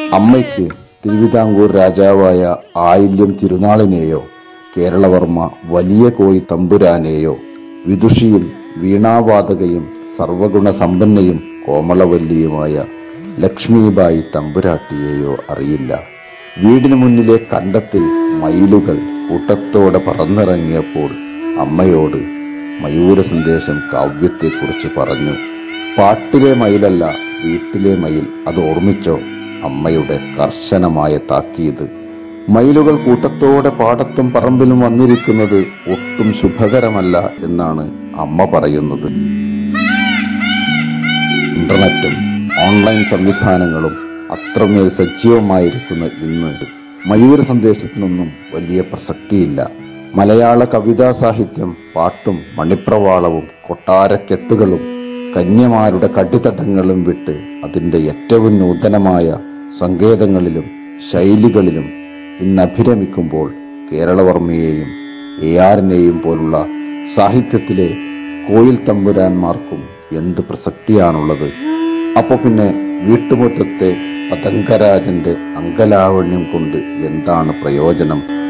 അമ്മയ്ക്ക് തിരുവിതാംകൂർ രാജാവായ ആയില്യം തിരുനാളിനെയോ കേരളവർമ്മ വലിയ കോയി തമ്പുരാനെയോ വിദുഷിയും വീണാവാതകയും സർവഗുണ സമ്പന്നയും കോമളവല്ലിയുമായ ലക്ഷ്മിബായി തമ്പുരാട്ടിയെയോ അറിയില്ല വീടിനു മുന്നിലെ കണ്ടത്തിൽ മയിലുകൾ കൂട്ടത്തോടെ പറന്നിറങ്ങിയപ്പോൾ അമ്മയോട് മയൂര സന്ദേശം കാവ്യത്തെക്കുറിച്ച് പറഞ്ഞു പാട്ടിലെ മയിലല്ല വീട്ടിലെ മയിൽ അത് ഓർമ്മിച്ചോ അമ്മയുടെ കർശനമായ താക്കീത് മയിലുകൾ കൂട്ടത്തോടെ പാടത്തും പറമ്പിലും വന്നിരിക്കുന്നത് ഒട്ടും ശുഭകരമല്ല എന്നാണ് അമ്മ പറയുന്നത് ഇന്റർനെറ്റും ഓൺലൈൻ സംവിധാനങ്ങളും അത്രമേൽ സജീവമായിരിക്കുന്ന ഇന്ന് മയൂര സന്ദേശത്തിനൊന്നും വലിയ പ്രസക്തിയില്ല മലയാള കവിതാ സാഹിത്യം പാട്ടും മണിപ്രവാളവും കൊട്ടാരക്കെട്ടുകളും കന്യമാരുടെ കടിത്തട്ടങ്ങളും വിട്ട് അതിൻ്റെ ഏറ്റവും നൂതനമായ സങ്കേതങ്ങളിലും ശൈലികളിലും ഇന്ന് അഭിരമിക്കുമ്പോൾ കേരളവർമ്മയെയും എ ആറിനെയും പോലുള്ള സാഹിത്യത്തിലെ കോയിൽ തമ്പുരാന്മാർക്കും എന്ത് പ്രസക്തിയാണുള്ളത് അപ്പോൾ പിന്നെ വീട്ടുമുറ്റത്തെ പതങ്കരാജന്റെ അങ്കലാവണ്യം കൊണ്ട് എന്താണ് പ്രയോജനം